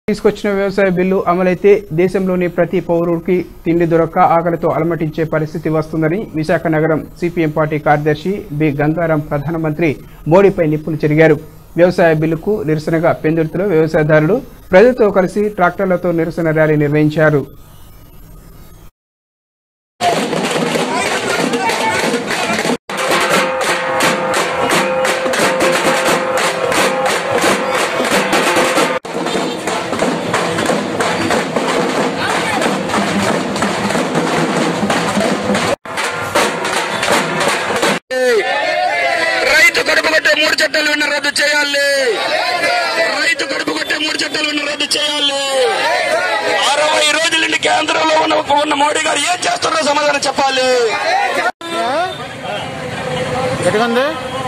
తీసుకొచ్చిన వ్యవసాయ బిల్లు అమలైతే దేశంలోని ప్రతి పౌరుడికి తిండి దొరక్క ఆకలితో అలమటించే పరిస్థితి వస్తుందని విశాఖ నగరం సిపిఎం పార్టీ కార్యదర్శి బి గంగారాం ప్రధానమంత్రి మోడీపై నిప్పులు చెరిగారు వ్యవసాయ బిల్లుకు నిరసనగా పెందుర్తిలో వ్యవసాయదారులు ప్రజలతో కలిసి ట్రాక్టర్లతో నిరసన ర్యాలీ నిర్వహించారు రైతు కడుపు కొట్టే మూడు చట్టాలు ఉన్న రద్దు చేయాలి రైతు కడుపు కొట్టే మూడు చట్టాలు ఉన్న రద్దు చేయాలి అరవై రోజుల నుండి కేంద్రంలో ఉన్న ఉన్న మోడీ గారు ఏం చేస్తున్నారో సమాధానం చెప్పాలి ఎటుకుంది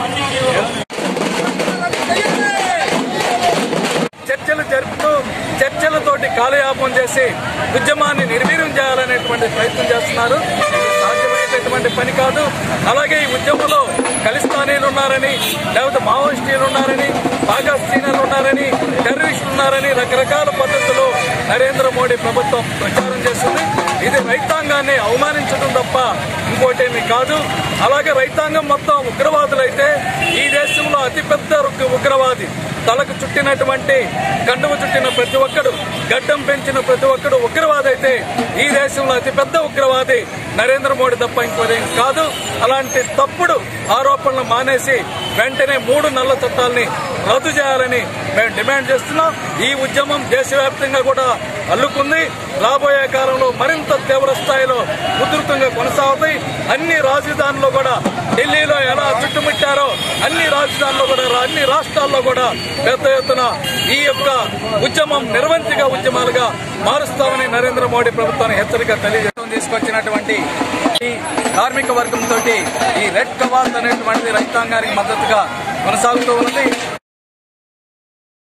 చర్చలు జరుపుతూ చర్చలతోటి కాలయాపం చేసి ఉద్యమాన్ని నిర్వీర్యం చేయాలనేటువంటి ప్రయత్నం చేస్తున్నారు ఇది సాధ్యమయ్యేటటువంటి పని కాదు అలాగే ఈ ఉద్యమంలో ఖలిస్తానీలు ఉన్నారని లేకపోతే మావోయిస్టులు ఉన్నారని పాకిస్తానీలు ఉన్నారని టెర్రరిస్టులు ఉన్నారని రకరకాల పద్ధతులు నరేంద్ర మోడీ ప్రభుత్వం ప్రచారం చేస్తుంది ఇది రైతాంగాన్ని అవమానించడం తప్ప ఇంకోటేమీ కాదు అలాగే రైతాంగం మొత్తం ఉగ్రవాదులైతే ఈ దేశంలో అతిపెద్ద ఉగ్ర- ఉగ్రవాది తలకు చుట్టినటువంటి కండువ చుట్టిన ప్రతి ఒక్కడు గడ్డం పెంచిన ప్రతి ఒక్కడు ఉగ్రవాది అయితే ఈ దేశంలో అతిపెద్ద ఉగ్రవాది నరేంద్ర మోడీ తప్ప ఇంకోదేం కాదు అలాంటి తప్పుడు ఆరోపణలు మానేసి వెంటనే మూడు నల్ల చట్టాలని రద్దు చేయాలని మేము డిమాండ్ చేస్తున్నాం ఈ ఉద్యమం దేశవ్యాప్తంగా కూడా అల్లుకుంది రాబోయే కాలంలో మరింత తీవ్ర స్థాయిలో ఉధృతంగా కొనసాగుతాయి అన్ని రాజధానుల్లో కూడా ఢిల్లీలో ఎలా చుట్టుముట్టారో అన్ని రాజధానుల్లో కూడా రా- అన్ని రాష్ట్రాల్లో కూడా పెద్ద ఎత్తున ఈ యొక్క ఉద్యమం నిర్వంతిగా ఉద్యమాలుగా మారుస్తామని నరేంద్ర మోడీ ప్రభుత్వాన్ని హెచ్చరిక తెలియజేయడం తీసుకొచ్చినటువంటి ఈ కార్మిక వర్గంతో ఈ రెడ్ కవాత్ అనేటువంటిది రైతాంగానికి మద్దతుగా కొనసాగుతూ ఉన్నది